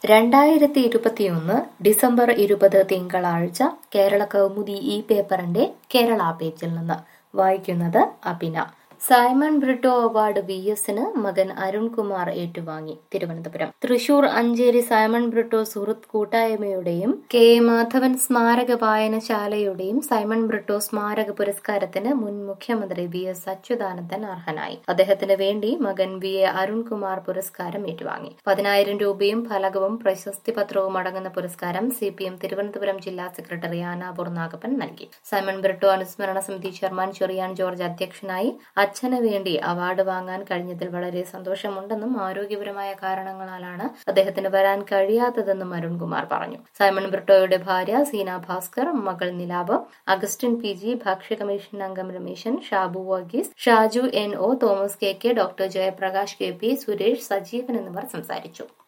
രണ്ടായിരത്തി ഇരുപത്തിയൊന്ന് ഡിസംബർ ഇരുപത് തിങ്കളാഴ്ച കേരള കൗമുദി ഈ പേപ്പറിന്റെ കേരള പേജിൽ നിന്ന് വായിക്കുന്നത് അഭിന സൈമൺ ബ്രിട്ടോ അവാർഡ് വി എസിന് മകൻ അരുൺകുമാർ ഏറ്റുവാങ്ങി തിരുവനന്തപുരം തൃശൂർ അഞ്ചേരി സൈമൺ ബ്രിട്ടോ സുഹൃത്ത് കൂട്ടായ്മയുടെയും കെ എ മാധവൻ സ്മാരക വായനശാലയുടെയും സൈമൺ ബ്രിട്ടോ സ്മാരക പുരസ്കാരത്തിന് മുൻ മുഖ്യമന്ത്രി വി എസ് അച്യുതാനന്ദൻ അർഹനായി അദ്ദേഹത്തിന് വേണ്ടി മകൻ വി എ അരുൺകുമാർ പുരസ്കാരം ഏറ്റുവാങ്ങി പതിനായിരം രൂപയും ഫലകവും പ്രശസ്തി പത്രവും അടങ്ങുന്ന പുരസ്കാരം സി പി എം തിരുവനന്തപുരം ജില്ലാ സെക്രട്ടറി ആനാപൂർ നാഗപ്പൻ നൽകി സൈമൺ ബ്രിട്ടോ അനുസ്മരണ സമിതി ചെയർമാൻ ചെറിയാൻ ജോർജ് അധ്യക്ഷനായി അച്ഛന് വേണ്ടി അവാർഡ് വാങ്ങാൻ കഴിഞ്ഞതിൽ വളരെ സന്തോഷമുണ്ടെന്നും ആരോഗ്യപരമായ കാരണങ്ങളാലാണ് അദ്ദേഹത്തിന് വരാൻ കഴിയാത്തതെന്നും അരുൺകുമാർ പറഞ്ഞു സൈമൺ ബ്രിട്ടോയുടെ ഭാര്യ സീന ഭാസ്കർ മകൾ നിലാവ് അഗസ്റ്റിൻ പി ജി ഭക്ഷ്യ കമ്മീഷൻ അംഗം Rameshan Shabu Varghese Shaju N O Thomas K K doctor Jayaprakash K P Suresh Sajeevan എന്നിവർ സംസാരിച്ചു